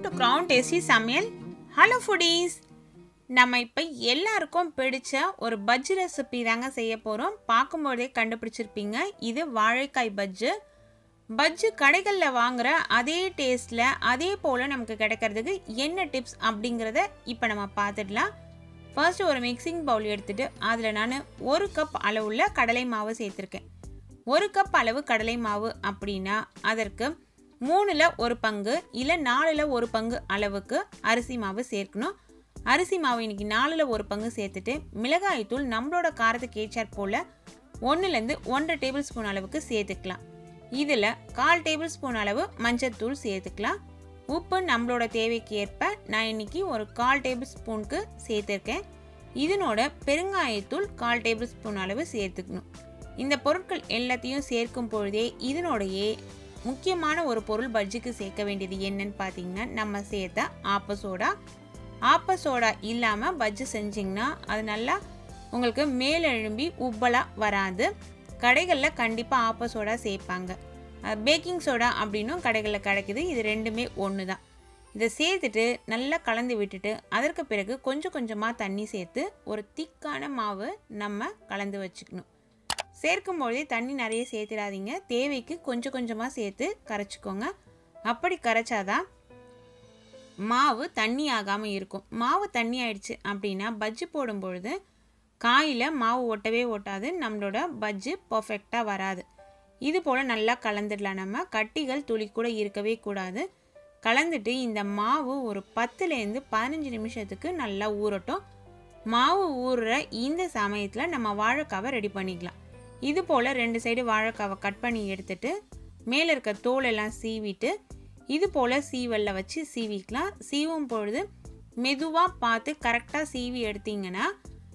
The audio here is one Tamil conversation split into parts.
டு க்ரௌன் டேஸ்டி சமையல் ஹலோ ஃபுடீஸ் நம்ம இப்போ எல்லாருக்கும் பிடிச்ச ஒரு பஜ்ஜி ரெசிபி தாங்க செய்ய போகிறோம் பார்க்கும்போதே கண்டுபிடிச்சிருப்பீங்க இது வாழைக்காய் பஜ்ஜு பஜ்ஜு கடைகளில் வாங்குற அதே டேஸ்ட்டில் அதே போல் நமக்கு கிடைக்கிறதுக்கு என்ன டிப்ஸ் அப்படிங்கிறத இப்போ நம்ம பார்த்துடலாம் ஃபர்ஸ்ட் ஒரு மிக்சிங் பவுல் எடுத்துட்டு அதில் நான் ஒரு கப் அளவுள்ள கடலை மாவு சேர்த்துருக்கேன் ஒரு கப் அளவு கடலை மாவு அப்படின்னா அதற்கு மூணில் ஒரு பங்கு இல்லை நாலில் ஒரு பங்கு அளவுக்கு அரிசி மாவு சேர்க்கணும் அரிசி மாவு இன்னைக்கு நாலில் ஒரு பங்கு சேர்த்துட்டு மிளகாய்த்தூள் நம்மளோட காரத்துக்கு ஏற்றாற் போல் ஒன்றுலேருந்து ஒன்றரை டேபிள் ஸ்பூன் அளவுக்கு சேர்த்துக்கலாம் இதில் கால் டேபிள் ஸ்பூன் அளவு மஞ்சத்தூள் சேர்த்துக்கலாம் உப்பு நம்மளோட தேவைக்கு ஏற்ப நான் இன்னைக்கு ஒரு கால் டேபிள் ஸ்பூனுக்கு சேர்த்துருக்கேன் இதனோட பெருங்காயத்தூள் கால் டேபிள் ஸ்பூன் அளவு சேர்த்துக்கணும் இந்த பொருட்கள் எல்லாத்தையும் சேர்க்கும் பொழுதே இதனோடையே முக்கியமான ஒரு பொருள் பஜ்ஜிக்கு சேர்க்க வேண்டியது என்னன்னு பார்த்தீங்கன்னா நம்ம சேர்த்த ஆப்ப சோடா ஆப்ப சோடா இல்லாமல் பஜ்ஜி செஞ்சிங்கன்னா அது நல்லா உங்களுக்கு மேலெழும்பி உப்பலாக வராது கடைகளில் கண்டிப்பாக ஆப்ப சோடா சேர்ப்பாங்க பேக்கிங் சோடா அப்படின்னும் கடைகளில் கிடைக்குது இது ரெண்டுமே ஒன்று தான் இதை சேர்த்துட்டு நல்லா கலந்து விட்டுட்டு அதற்கு பிறகு கொஞ்சம் கொஞ்சமாக தண்ணி சேர்த்து ஒரு திக்கான மாவு நம்ம கலந்து வச்சுக்கணும் சேர்க்கும் பொழுதே தண்ணி நிறைய சேர்த்துடாதீங்க தேவைக்கு கொஞ்சம் கொஞ்சமாக சேர்த்து கரைச்சிக்கோங்க அப்படி கரைச்சாதான் மாவு தண்ணி ஆகாமல் இருக்கும் மாவு தண்ணி ஆயிடுச்சு அப்படின்னா பஜ்ஜி போடும் பொழுது காயில் மாவு ஒட்டவே ஒட்டாது நம்மளோட பஜ்ஜி பர்ஃபெக்டாக வராது இது போல் நல்லா கலந்துடலாம் நம்ம கட்டிகள் துளி கூட இருக்கவே கூடாது கலந்துட்டு இந்த மாவு ஒரு பத்துலேருந்து பதினஞ்சு நிமிஷத்துக்கு நல்லா ஊறட்டும் மாவு ஊறுற இந்த சமயத்தில் நம்ம வாழைக்காவை ரெடி பண்ணிக்கலாம் இது போல் ரெண்டு சைடு வாழைக்காவை கட் பண்ணி எடுத்துட்டு மேலே இருக்க தோல் எல்லாம் சீவிட்டு இது போல் சீவலில் வச்சு சீவிக்கலாம் சீவும் பொழுது மெதுவாக பார்த்து கரெக்டாக சீவி எடுத்தீங்கன்னா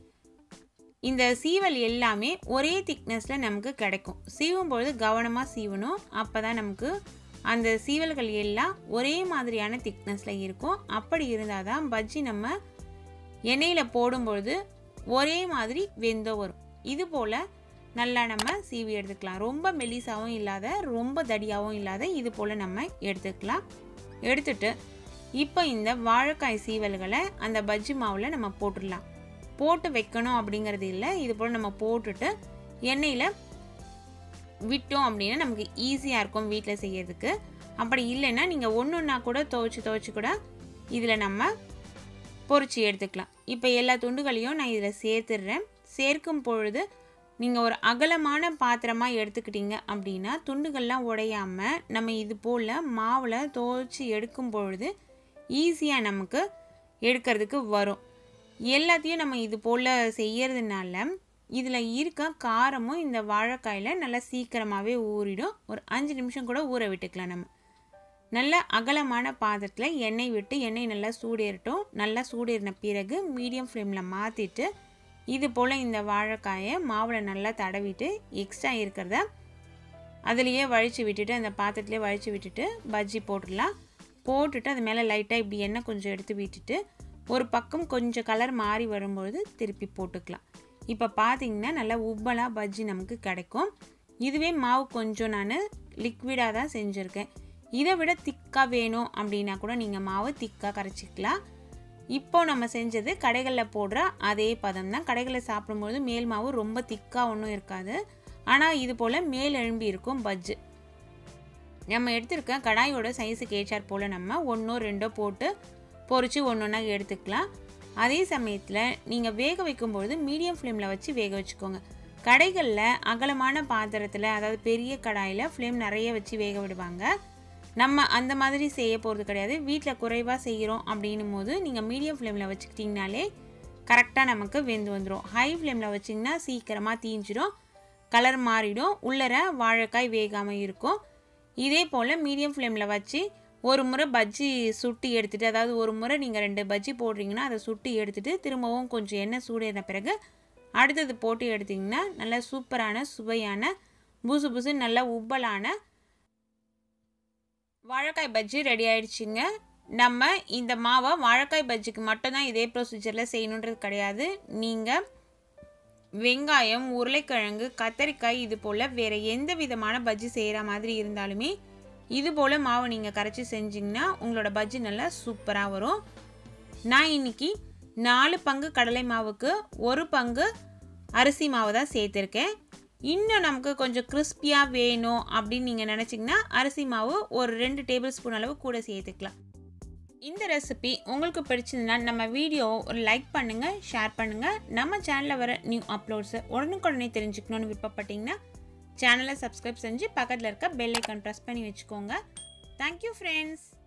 இந்த சீவல் எல்லாமே ஒரே திக்னஸில் நமக்கு கிடைக்கும் சீவும் பொழுது கவனமாக சீவணும் அப்போ தான் நமக்கு அந்த சீவல்கள் எல்லாம் ஒரே மாதிரியான திக்னஸில் இருக்கும் அப்படி இருந்தால் தான் பஜ்ஜி நம்ம எண்ணெயில் போடும்பொழுது ஒரே மாதிரி வெந்தோ வரும் இது போல் நல்லா நம்ம சீவி எடுத்துக்கலாம் ரொம்ப மெலிசாவும் இல்லாத ரொம்ப தடியாகவும் இல்லாத இது போல் நம்ம எடுத்துக்கலாம் எடுத்துட்டு இப்போ இந்த வாழைக்காய் சீவல்களை அந்த பஜ்ஜி மாவில் நம்ம போட்டுடலாம் போட்டு வைக்கணும் அப்படிங்கிறது இல்லை இது போல் நம்ம போட்டுட்டு எண்ணெயில் விட்டோம் அப்படின்னா நமக்கு ஈஸியாக இருக்கும் வீட்டில் செய்யறதுக்கு அப்படி இல்லைன்னா நீங்கள் ஒன்று ஒன்றா கூட துவைச்சி துவைச்சி கூட இதில் நம்ம பொறிச்சு எடுத்துக்கலாம் இப்போ எல்லா துண்டுகளையும் நான் இதில் சேர்த்துடுறேன் சேர்க்கும் பொழுது நீங்கள் ஒரு அகலமான பாத்திரமாக எடுத்துக்கிட்டீங்க அப்படின்னா துண்டுகள்லாம் உடையாமல் நம்ம இது போல் மாவில் துவைச்சி எடுக்கும் பொழுது ஈஸியாக நமக்கு எடுக்கிறதுக்கு வரும் எல்லாத்தையும் நம்ம இது போல் செய்யறதுனால இதில் இருக்க காரமும் இந்த வாழைக்காயில் நல்லா சீக்கிரமாகவே ஊறிடும் ஒரு அஞ்சு நிமிஷம் கூட ஊற விட்டுக்கலாம் நம்ம நல்ல அகலமான பாத்திரத்தில் எண்ணெய் விட்டு எண்ணெய் நல்லா சூடேறட்டும் நல்லா சூடேறின பிறகு மீடியம் ஃப்ளேமில் மாற்றிட்டு இது போல் இந்த வாழைக்காயை மாவில் நல்லா தடவிட்டு எக்ஸ்ட்ரா இருக்கிறத அதுலேயே வழித்து விட்டுட்டு அந்த பாத்திரத்துலேயே வழித்து விட்டுட்டு பஜ்ஜி போட்டுடலாம் போட்டுட்டு அது மேலே லைட்டாக இப்படி எண்ணெய் கொஞ்சம் எடுத்து விட்டுட்டு ஒரு பக்கம் கொஞ்சம் கலர் மாறி வரும்பொழுது திருப்பி போட்டுக்கலாம் இப்போ பார்த்தீங்கன்னா நல்லா உப்பலாக பஜ்ஜி நமக்கு கிடைக்கும் இதுவே மாவு கொஞ்சம் நான் லிக்விடாக தான் செஞ்சுருக்கேன் இதை விட திக்காக வேணும் அப்படின்னா கூட நீங்கள் மாவு திக்காக கரைச்சிக்கலாம் இப்போ நம்ம செஞ்சது கடைகளில் போடுற அதே பதம் தான் கடைகளில் சாப்பிடும்போது மேல் மாவு ரொம்ப திக்காக ஒன்றும் இருக்காது ஆனால் இது போல் மேல் எழும்பி இருக்கும் பஜ்ஜு நம்ம எடுத்திருக்க கடாயோட சைஸுக்கு ஏற்றாற் போல் நம்ம ஒன்றோ ரெண்டோ போட்டு பொறிச்சு ஒன்று ஒன்றா எடுத்துக்கலாம் அதே சமயத்தில் நீங்கள் வேக வைக்கும்பொழுது மீடியம் ஃப்ளேமில் வச்சு வேக வச்சுக்கோங்க கடைகளில் அகலமான பாத்திரத்தில் அதாவது பெரிய கடாயில் ஃப்ளேம் நிறைய வச்சு வேக விடுவாங்க நம்ம அந்த மாதிரி செய்ய போகிறது கிடையாது வீட்டில் குறைவாக செய்கிறோம் அப்படின்னும் போது நீங்கள் மீடியம் ஃப்ளேமில் வச்சுக்கிட்டிங்கனாலே கரெக்டாக நமக்கு வெந்து வந்துடும் ஹை ஃப்ளேமில் வச்சிங்கன்னா சீக்கிரமாக தீஞ்சிடும் கலர் மாறிடும் உள்ளர வாழைக்காய் வேகாமல் இருக்கும் இதே போல் மீடியம் ஃப்ளேமில் வச்சு ஒரு முறை பஜ்ஜி சுட்டி எடுத்துகிட்டு அதாவது ஒரு முறை நீங்கள் ரெண்டு பஜ்ஜி போடுறீங்கன்னா அதை சுட்டி எடுத்துகிட்டு திரும்பவும் கொஞ்சம் எண்ணெய் சூடேறின பிறகு அடுத்தது போட்டு எடுத்திங்கன்னா நல்லா சூப்பரான சுவையான புசு புசு நல்ல உப்பலான வாழைக்காய் பஜ்ஜி ரெடி ஆயிடுச்சுங்க நம்ம இந்த மாவை வாழைக்காய் பஜ்ஜிக்கு மட்டும்தான் இதே ப்ரொசீஜரில் செய்யணுன்றது கிடையாது நீங்கள் வெங்காயம் உருளைக்கிழங்கு கத்தரிக்காய் இது போல் வேறு எந்த விதமான பஜ்ஜி செய்கிற மாதிரி இருந்தாலுமே இது போல் மாவு நீங்கள் கரைச்சி செஞ்சிங்கன்னா உங்களோட பஜ்ஜி நல்லா சூப்பராக வரும் நான் இன்னைக்கு நாலு பங்கு கடலை மாவுக்கு ஒரு பங்கு அரிசி மாவு தான் சேர்த்துருக்கேன் இன்னும் நமக்கு கொஞ்சம் கிறிஸ்பியாக வேணும் அப்படின்னு நீங்கள் நினச்சிங்கன்னா அரிசி மாவு ஒரு ரெண்டு டேபிள் ஸ்பூன் அளவு கூட சேர்த்துக்கலாம் இந்த ரெசிபி உங்களுக்கு பிடிச்சதுன்னா நம்ம வீடியோவை ஒரு லைக் பண்ணுங்கள் ஷேர் பண்ணுங்கள் நம்ம சேனலில் வர நியூ அப்லோட்ஸை உடனுக்குடனே தெரிஞ்சுக்கணுன்னு விருப்பப்பட்டீங்கன்னா சேனலை சப்ஸ்கிரைப் செஞ்சு பக்கத்தில் இருக்க பெல் ஐக்கான் ப்ரெஸ் பண்ணி வச்சுக்கோங்க தேங்க்யூ ஃப்ரெண்ட்ஸ்